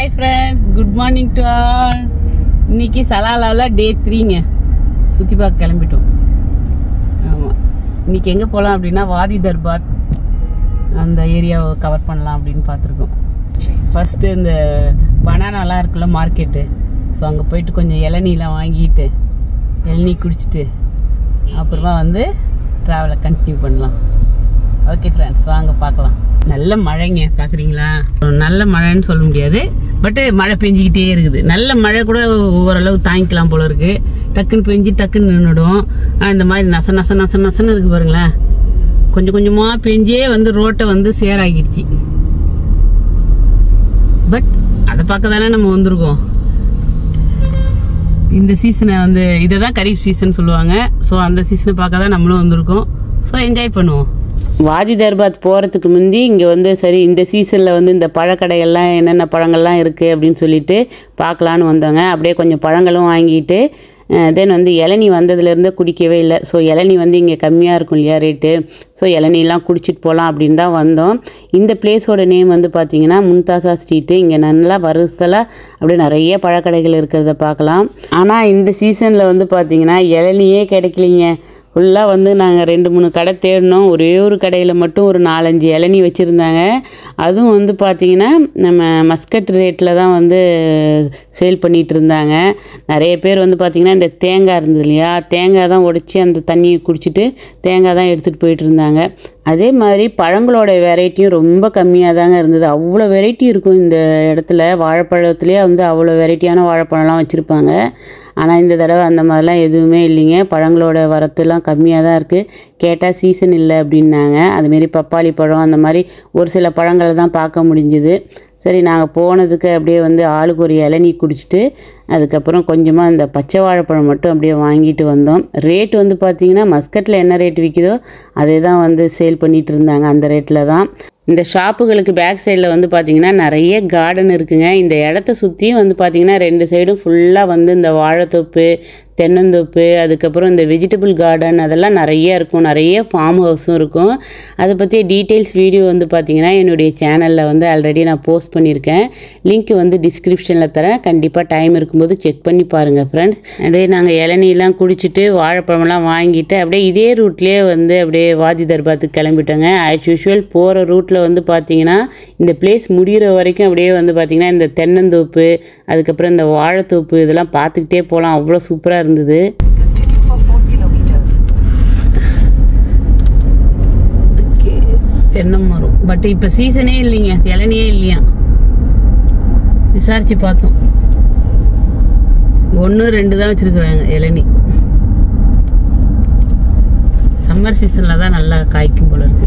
Hi friends good morning to all இன்னைக்கு சலாலாவில் டே த்ரீங்க சுற்றி பார்க்க கிளம்பிட்டோம் ஆமாம் இன்னைக்கு எங்கே போகலாம் அப்படின்னா வாதி தர்பாத் அந்த ஏரியாவை கவர் பண்ணலாம் அப்படின்னு பார்த்துருக்கோம் ஃபஸ்ட்டு இந்த பனானாலாம் இருக்குல்ல மார்க்கெட்டு ஸோ அங்கே போயிட்டு கொஞ்சம் இளநீலாம் வாங்கிட்டு இளநீ குடிச்சிட்டு அப்புறமா வந்து ட்ராவலை கண்டினியூ பண்ணலாம் ஓகே ஃப்ரெண்ட்ஸ் வாங்க பார்க்கலாம் நல்ல மழைங்க பார்க்குறீங்களா நல்ல மழைன்னு சொல்ல முடியாது பட்டு மழை பெஞ்சிக்கிட்டே இருக்குது நல்ல மழை கூட ஓரளவு தாங்கிக்கலாம் போல இருக்கு டக்குன்னு பெஞ்சு டக்குன்னு நின்றுடும் ஆனால் இந்த மாதிரி நச நச நச நசன்னு இருக்கு பாருங்களேன் கொஞ்சம் கொஞ்சமாக பெஞ்சே வந்து ரோட்டை வந்து சேராக்கிடுச்சு பட் அதை பார்க்க தானே நம்ம வந்திருக்கோம் இந்த சீசனை வந்து இதை தான் கரீஃப் சீசன் சொல்லுவாங்க ஸோ அந்த சீசனை பார்க்க தான் நம்மளும் வந்திருக்கோம் ஸோ என்ஜாய் பண்ணுவோம் வாதி தர்பாத் போகிறதுக்கு முந்தி இங்கே வந்து சரி இந்த சீசனில் வந்து இந்த பழக்கடைகள்லாம் என்னென்ன பழங்கள்லாம் இருக்குது அப்படின்னு சொல்லிட்டு பார்க்கலான்னு வந்தோங்க அப்படியே கொஞ்சம் பழங்களும் வாங்கிட்டு தென் வந்து இளநீ வந்ததுலேருந்து குடிக்கவே இல்லை ஸோ இளநீ வந்து இங்கே கம்மியாக இருக்கும் இல்லையா ரேட்டு ஸோ இளநீலாம் குடிச்சிட்டு போகலாம் அப்படின்னு தான் வந்தோம் இந்த பிளேஸோட நேம் வந்து பார்த்தீங்கன்னா முன்தாசா ஸ்ட்ரீட்டு இங்கே நல்லா வருஷத்தில் அப்படியே நிறைய பழக்கடைகள் இருக்கிறத பார்க்கலாம் ஆனால் இந்த சீசனில் வந்து பார்த்தீங்கன்னா இளநியே கிடைக்கலிங்க ஃபுல்லாக வந்து நாங்கள் ரெண்டு மூணு கடை தேடினோம் ஒரே ஒரு கடையில் மட்டும் ஒரு நாலஞ்சு இளநீ வச்சுருந்தாங்க அதுவும் வந்து பார்த்திங்கன்னா நம்ம மஸ்கட் ரேட்டில் தான் வந்து சேல் பண்ணிகிட்டு இருந்தாங்க நிறைய பேர் வந்து பார்த்திங்கன்னா இந்த தேங்காய் இருந்தது இல்லையா தேங்காய் தான் உடச்சி அந்த தண்ணியை குடிச்சிட்டு தேங்காய் தான் எடுத்துகிட்டு போயிட்டு இருந்தாங்க அதே மாதிரி பழங்களோட வெரைட்டியும் ரொம்ப கம்மியாக தாங்க இருந்தது அவ்வளோ வெரைட்டி இருக்கும் இந்த இடத்துல வாழைப்பழத்துலேயே வந்து அவ்வளோ வெரைட்டியான வாழைப்பழம்லாம் வச்சுருப்பாங்க ஆனால் இந்த தடவை அந்த மாதிரிலாம் எதுவுமே இல்லைங்க பழங்களோட வரத்துலாம் கம்மியாக தான் இருக்குது கேட்டால் சீசன் இல்லை அப்படின்னாங்க அதுமாரி பப்பாளி பழம் அந்த மாதிரி ஒரு சில பழங்களை தான் பார்க்க முடிஞ்சுது சரி நாங்கள் போனதுக்கு அப்படியே வந்து ஆளுக்கு ஒரு இளநீ குடிச்சிட்டு அதுக்கப்புறம் கொஞ்சமாக இந்த பச்சை வாழைப்பழம் மட்டும் அப்படியே வாங்கிட்டு வந்தோம் ரேட் வந்து பார்த்திங்கன்னா மஸ்கட்டில் என்ன ரேட் விற்கிதோ அதே தான் வந்து சேல் பண்ணிகிட்டு இருந்தாங்க அந்த ரேட்டில் தான் இந்த ஷாப்புகளுக்கு பேக் சைடில் வந்து பார்த்திங்கன்னா நிறைய கார்டன் இருக்குங்க இந்த இடத்த சுற்றியும் வந்து பார்த்திங்கன்னா ரெண்டு சைடும் ஃபுல்லாக வந்து இந்த வாழைத்தோப்பு தென்னந்தோப்பு அதுக்கப்புறம் இந்த வெஜிடபிள் கார்டன் அதெல்லாம் நிறைய இருக்கும் நிறைய ஃபார்ம் ஹவுஸும் இருக்கும் அதை பற்றிய டீட்டெயில்ஸ் வீடியோ வந்து பார்த்திங்கன்னா என்னுடைய சேனலில் வந்து ஆல்ரெடி நான் போஸ்ட் பண்ணியிருக்கேன் லிங்க் வந்து டிஸ்கிரிப்ஷனில் தரேன் கண்டிப்பாக டைம் இருக்கும்போது செக் பண்ணி பாருங்கள் ஃப்ரெண்ட்ஸ் அப்படியே நாங்கள் இளநீலாம் குடிச்சிட்டு வாழைப்பழமெல்லாம் வாங்கிட்டு அப்படியே இதே ரூட்லேயே வந்து அப்படியே வாதி தர்பாத்துக்கு கிளம்பிட்டோங்க ஆஸ் யூஷுவல் போகிற ரூட்டில் வந்து பார்த்திங்கன்னா இந்த பிளேஸ் முடிகிற வரைக்கும் அப்படியே வந்து பார்த்திங்கன்னா இந்த தென்னந்தோப்பு அதுக்கப்புறம் இந்த வாழைத்தோப்பு இதெல்லாம் பார்த்துக்கிட்டே போகலாம் அவ்வளோ சூப்பராக இருந்தது Continue for 4 kilometers. ஓகே தென்னை மரம் பட் இப்போ சீசனே இல்லைங்க இளநியே இல்லையா விசாரிச்சு பார்த்தோம் ஒன்று ரெண்டு தான் வச்சிருக்கிறாங்க இளநி சம்மர் சீசனில் தான் நல்லா காய்க்கும் போல இருக்கு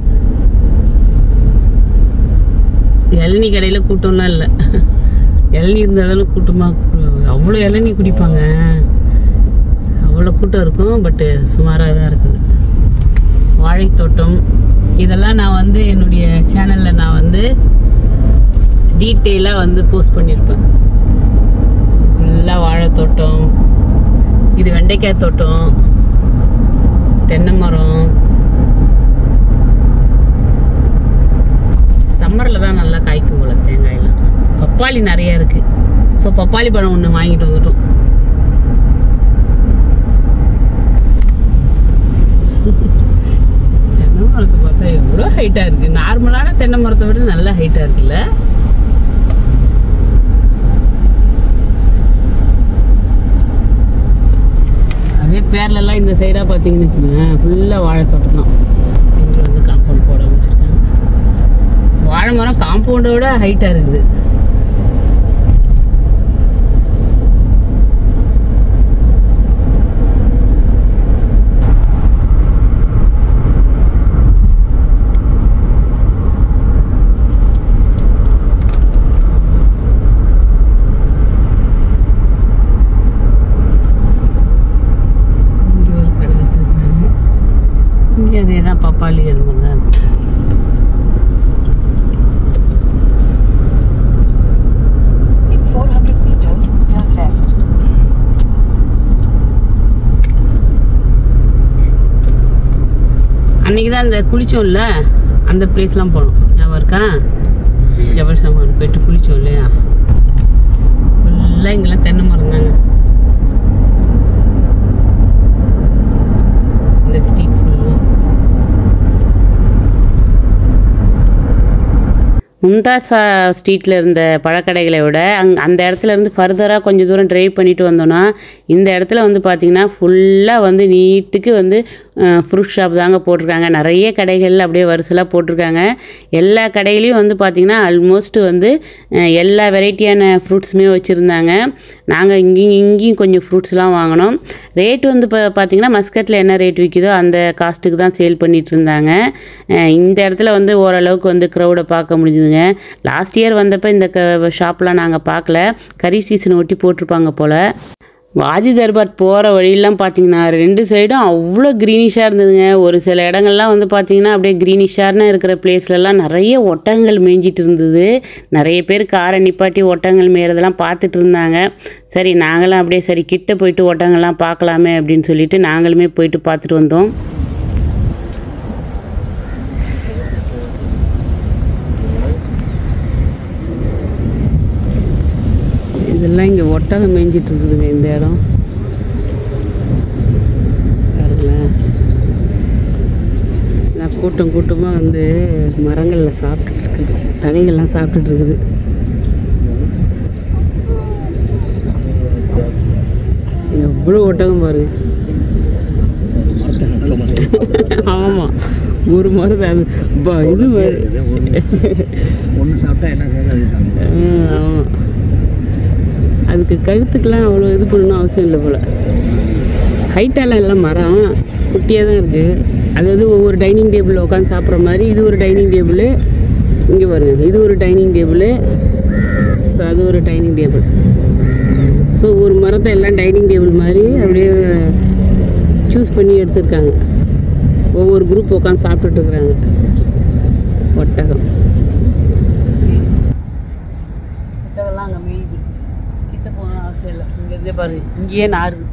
இளநி கடையில் கூட்டம்லாம் இல்லை இளநி இருந்தாலும் கூட்டமாக அவ்வளோ இளநி குடிப்பாங்க அவ்வளோ கூட்டம் இருக்கும் பட்டு சுமாராக தான் இருக்குது வாழைத்தோட்டம் இதெல்லாம் நான் வந்து என்னுடைய சேனலில் நான் வந்து டீட்டெயிலாக வந்து போஸ்ட் பண்ணியிருப்பேன் ஃபுல்லாக வாழைத்தோட்டம் இது வெண்டைக்காய் தோட்டம் தென்னை மரம் சம்மரில் தான் நல்லா காய்க்கும் போல தேங்காயெல்லாம் பப்பாளி நிறைய இருக்குது ஸோ பப்பாளி பழம் ஒன்று வாங்கிட்டு வந்துட்டோம் தென்னை மரத்தை பார்த்தா எவ்வளோ ஹைட்டாக இருக்குது நார்மலான தென்னை மரத்தை விட நல்ல ஹைட்டாக இருக்குல்ல அதே பேர்லலாம் இந்த சைடாக பார்த்தீங்கன்னு வச்சுக்கோங்க ஃபுல்லாக வாழைத்தோட்டம் தான் இங்கே வந்து காம்பவுண்ட் போட வச்சுருக்காங்க வாழை மரம் காம்பவுண்டை விட ஹைட்டாக இருக்குது இங்கே ஒரு கடை வச்சிருக்காங்க இங்கே அதே தான் பப்பாளி அது மாதிரி தான் இருக்கு In 400 meters, turn left. அன்னைக்கு தான் அந்த குளிச்சோம்ல அந்த பிளேஸ்லாம் போனோம் ஞாபகம் இருக்கா ஜபல் சாமான் போயிட்டு குளிச்சோம் இல்லையா மும்தாஸா ஸ்ட்ரீட்டில் இருந்த பழக்கடைகளை விட அங் அந்த இடத்துல இருந்து ஃபர்தராக கொஞ்சம் தூரம் ட்ரைவ் பண்ணிட்டு வந்தோன்னா இந்த இடத்துல வந்து பார்த்திங்கன்னா ஃபுல்லாக வந்து நீட்டுக்கு வந்து ஃப்ரூட் ஷாப் தாங்க போட்டிருக்காங்க நிறைய கடைகள் அப்படியே வரிசலாக போட்டிருக்காங்க எல்லா கடையிலையும் வந்து பார்த்திங்கன்னா ஆல்மோஸ்ட் வந்து அஹ், எல்லா வெரைட்டியான ஃப்ரூட்ஸுமே வச்சுருந்தாங்க நாங்கள் இங்கேயும் இங்கேயும் கொஞ்சம் ஃப்ரூட்ஸ்லாம் வாங்கினோம் ரேட் வந்து இப்போ பார்த்திங்கன்னா மஸ்கட்டில் என்ன ரேட் விற்கிதோ அந்த காஸ்ட்டுக்கு தான் சேல் பண்ணிட்டு இருந்தாங்க அஹ், இந்த இடத்துல வந்து ஓரளவுக்கு வந்து க்ரௌடை பார்க்க முடிஞ்சுதுங்க லாஸ்ட் இயர் வந்தப்போ இந்த க ஷாப்லாம் நாங்கள் பார்க்கல கறி சீசன் ஒட்டி போட்டிருப்பாங்க போல் வாதி தர்பார் போகிற வழியெல்லாம் பார்த்தீங்கன்னா ரெண்டு சைடும் அவ்வளோ க்ரீனிஷாக இருந்ததுங்க ஒரு சில இடங்கள்லாம் வந்து பார்த்தீங்கன்னா அப்படியே க்ரீனிஷார்னு இருக்கிற பிளேஸ்லலாம் நிறைய ஒட்டகங்கள் மேய்ஞ்சிட்டு இருந்தது நிறைய பேர் காரை நிப்பாட்டி ஒட்டகங்கள் மேயறதெல்லாம் பார்த்துட்டு இருந்தாங்க சரி நாங்களும் அப்படியே சரி கிட்ட போயிட்டு ஒட்டகங்கள்லாம் பார்க்கலாமே அப்படின்னு சொல்லிட்டு நாங்களுமே போயிட்டு பார்த்துட்டு வந்தோம் இதெல்லாம் இங்கே ஒட்டகம் மேய்ஞ்சிட்டு இருக்குதுங்க இந்த இடம் பாருங்களேன் எல்லாம் கூட்டம் கூட்டமாக வந்து மரங்களில் சாப்பிட்டுட்டு இருக்குது தழைகள்லாம் சாப்பிட்டுட்டு இருக்குது எவ்வளோ ஒட்டகம் பாருங்க ஆமாம் ஒரு மரம் அது ப- இது மாதிரி ஒன்று சாப்பிட்டா என்ன சேர்ந்து சாப்பிடுவோம் ம், ஆமா அதுக்கு கழுத்துக்கெலாம் அவ்வளோ இது பண்ணணும் அவசியம் இல்லை போல் ஹைட்டாலாம் இல்லை மரம் குட்டியாக தான் இருக்குது அதாவது ஒவ்வொரு டைனிங் டேபிளில் உட்காந்து சாப்பிட்ற மாதிரி இது ஒரு டைனிங் டேபிள் இங்கே பாருங்க இது ஒரு டைனிங் டேபிள் அது ஒரு டைனிங் டேபிள் ஸோ ஒரு மரத்தை எல்லாம் டைனிங் டேபிள் மாதிரி அப்படியே சூஸ் பண்ணி எடுத்திருக்காங்க ஒவ்வொரு குரூப் உட்காந்து சாப்பிட்டுட்டு இருக்கிறாங்க ஒட்டகம் புத்தகம்லாம் அங்கே மேயுது கிட்ட போகணும் அவசியம் இல்லை இங்கேருந்தே பாருங்க இங்கேயே நாருது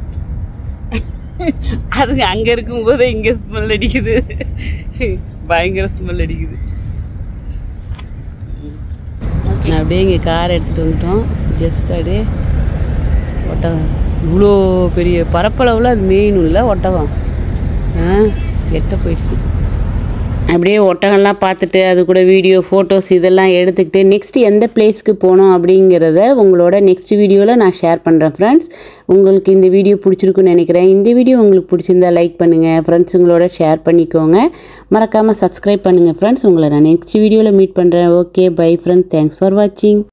அது அங்கே இருக்கும்போது இங்கே ஸ்மெல் அடிக்குது பயங்கர ஸ்மெல் அடிக்குது அப்படியே இங்கே கார் எடுத்துகிட்டு வந்துட்டோம் ஜஸ்ட் அப்படியே ஒட்டகம் இவ்வளோ பெரிய பரப்பளவில் அது மேயணும்ல ஒட்டகம் ஆ எட்ட போயிடுச்சு அப்படியே ஒட்டகம்லாம் பார்த்துட்டு அது கூட வீடியோ ஃபோட்டோஸ் இதெல்லாம் எடுத்துக்கிட்டு நெக்ஸ்ட் எந்த பிளேஸ்க்கு போனோம் அப்படிங்கிறத உங்களோட நெக்ஸ்ட் வீடியோவில் நான் ஷேர் பண்ணுறேன் ஃப்ரெண்ட்ஸ் உங்களுக்கு இந்த வீடியோ பிடிச்சிருக்குன்னு நினைக்கிறேன் இந்த வீடியோ உங்களுக்கு பிடிச்சிருந்தா லைக் பண்ணுங்கள் ஃப்ரெண்ட்ஸுங்களோட ஷேர் பண்ணிக்கோங்க மறக்காமல் சப்ஸ்கிரைப் பண்ணுங்கள் ஃப்ரெண்ட்ஸ் உங்களை நான் நெக்ஸ்ட் வீடியோவில் மீட் பண்ணுறேன் okay bye friends thanks for வாட்சிங்